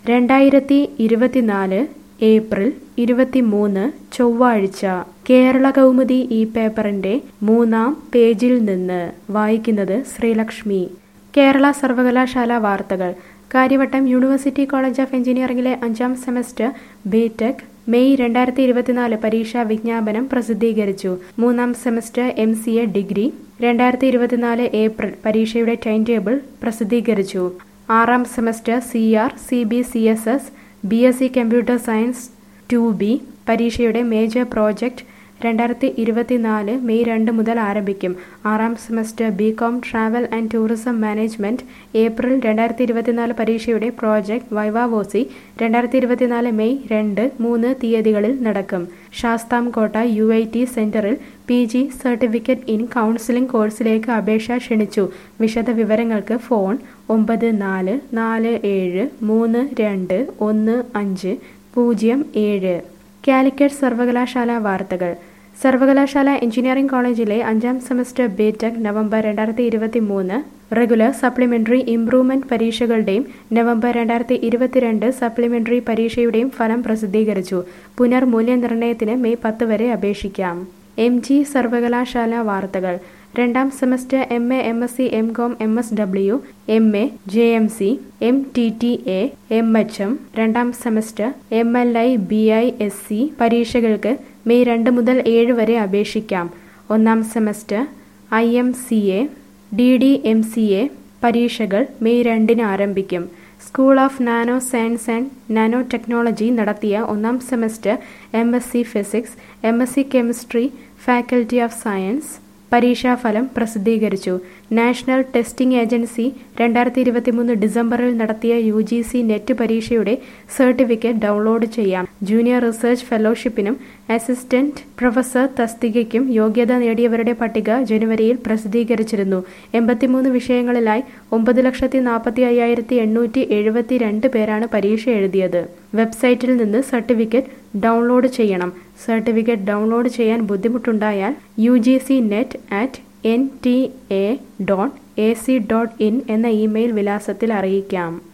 രണ്ടായിരത്തി ഇരുപത്തിനാല് ഏപ്രിൽ ഇരുപത്തിമൂന്ന് ചൊവ്വാഴ്ച കേരള കൗമുദി ഈ പേപ്പറിന്റെ മൂന്നാം പേജിൽ നിന്ന് വായിക്കുന്നത് ശ്രീലക്ഷ്മി കേരള സർവകലാശാല വാർത്തകൾ കാര്യവട്ടം യൂണിവേഴ്സിറ്റി കോളേജ് ഓഫ് എഞ്ചിനീയറിംഗിലെ അഞ്ചാം സെമസ്റ്റർ ബിടെക് മെയ് രണ്ടായിരത്തി ഇരുപത്തിനാല് പരീക്ഷാ വിജ്ഞാപനം പ്രസിദ്ധീകരിച്ചു മൂന്നാം semester M C A degree രണ്ടായിരത്തി ഇരുപത്തിനാല് ഏപ്രിൽ പരീക്ഷയുടെ ടൈം ടേബിൾ പ്രസിദ്ധീകരിച്ചു ആറാം semester C R C B C S S B S C computer science two B പരീക്ഷയുടെ മേജർ പ്രോജക്റ്റ് രണ്ടായിരത്തി ഇരുപത്തിനാല് മെയ് രണ്ട് മുതൽ ആരംഭിക്കും ആറാം semester B com travel and tourism management April രണ്ടായിരത്തി ഇരുപത്തിനാല് പരീക്ഷയുടെ പ്രോജക്റ്റ് വൈവാവോസി രണ്ടായിരത്തി ഇരുപത്തിനാല് മെയ് രണ്ട് മൂന്ന് തീയതികളിൽ നടക്കും ശാസ്താംകോട്ട യു ഐ ടി സെന്ററിൽ P G certificate in counselling കോഴ്സിലേക്ക് അപേക്ഷ ക്ഷണിച്ചു വിശദ വിവരങ്ങൾക്ക് ഫോൺ ഒമ്പത് നാല് നാല് ഏഴ് മൂന്ന് രണ്ട് ഒന്ന് അഞ്ച് പൂജ്യം ഏഴ് കാലിക്കറ്റ് സർവകലാശാല വാർത്തകൾ സർവകലാശാല എഞ്ചിനീയറിംഗ് കോളേജിലെ അഞ്ചാം സെമസ്റ്റർ ബിടെക് നവംബർ രണ്ടായിരത്തി ഇരുപത്തി മൂന്ന് റെഗുലർ സപ്ലിമെന്ററി ഇംപ്രൂവ്മെന്റ് പരീക്ഷകളുടെയും നവംബർ രണ്ടായിരത്തി ഇരുപത്തിരണ്ട് സപ്ലിമെന്ററി പരീക്ഷയുടെയും ഫലം പ്രസിദ്ധീകരിച്ചു പുനർമൂല്യനിർണ്ണയത്തിന് മെയ് പത്ത് വരെ അപേക്ഷിക്കാം എം ജി സർവകലാശാല വാർത്തകൾ രണ്ടാം semester M A M S C M com M S W M A J M C M T T A M H M രണ്ടാം semester M L I B I S C പരീക്ഷകൾക്ക് May രണ്ട് മുതൽ ഏഴ് വരെ അപേക്ഷിക്കാം ഒന്നാം semester I M C A D D M C A പരീക്ഷകൾ May രണ്ടിന് ആരംഭിക്കും school of nano science and nano technology നടത്തിയ ഒന്നാം semester M S C physics M S C chemistry faculty of science പരീക്ഷാഫലം പ്രസിദ്ധീകരിച്ചു നാഷണൽ ടെസ്റ്റിംഗ് ഏജൻസി രണ്ടായിരത്തി ഇരുപത്തിമൂന്ന് ഡിസംബറിൽ നടത്തിയ യു ജി സി നെറ്റ് പരീക്ഷയുടെ സർട്ടിഫിക്കറ്റ് ഡൗൺലോഡ് ചെയ്യാം ജൂനിയർ റിസർച്ച് ഫെലോഷിപ്പിനും അസിസ്റ്റന്റ് പ്രൊഫസർ തസ്തികയ്ക്കും യോഗ്യത നേടിയവരുടെ പട്ടിക ജനുവരിയിൽ പ്രസിദ്ധീകരിച്ചിരുന്നു എൺപത്തിമൂന്ന് വിഷയങ്ങളിലായി ഒമ്പത് ലക്ഷത്തി നാൽപ്പത്തി അയ്യായിരത്തി എണ്ണൂറ്റി എഴുപത്തി രണ്ട് പേരാണ് പരീക്ഷ എഴുതിയത് വെബ്സൈറ്റിൽ നിന്ന് സർട്ടിഫിക്കറ്റ് ഡൗൺലോഡ് ചെയ്യണം സർട്ടിഫിക്കറ്റ് ഡൗൺലോഡ് ചെയ്യാൻ ബുദ്ധിമുട്ടുണ്ടായാൽ U G C NET at N T A dot A C dot in എന്ന ഇമെയിൽ വിലാസത്തിൽ അറിയിക്കാം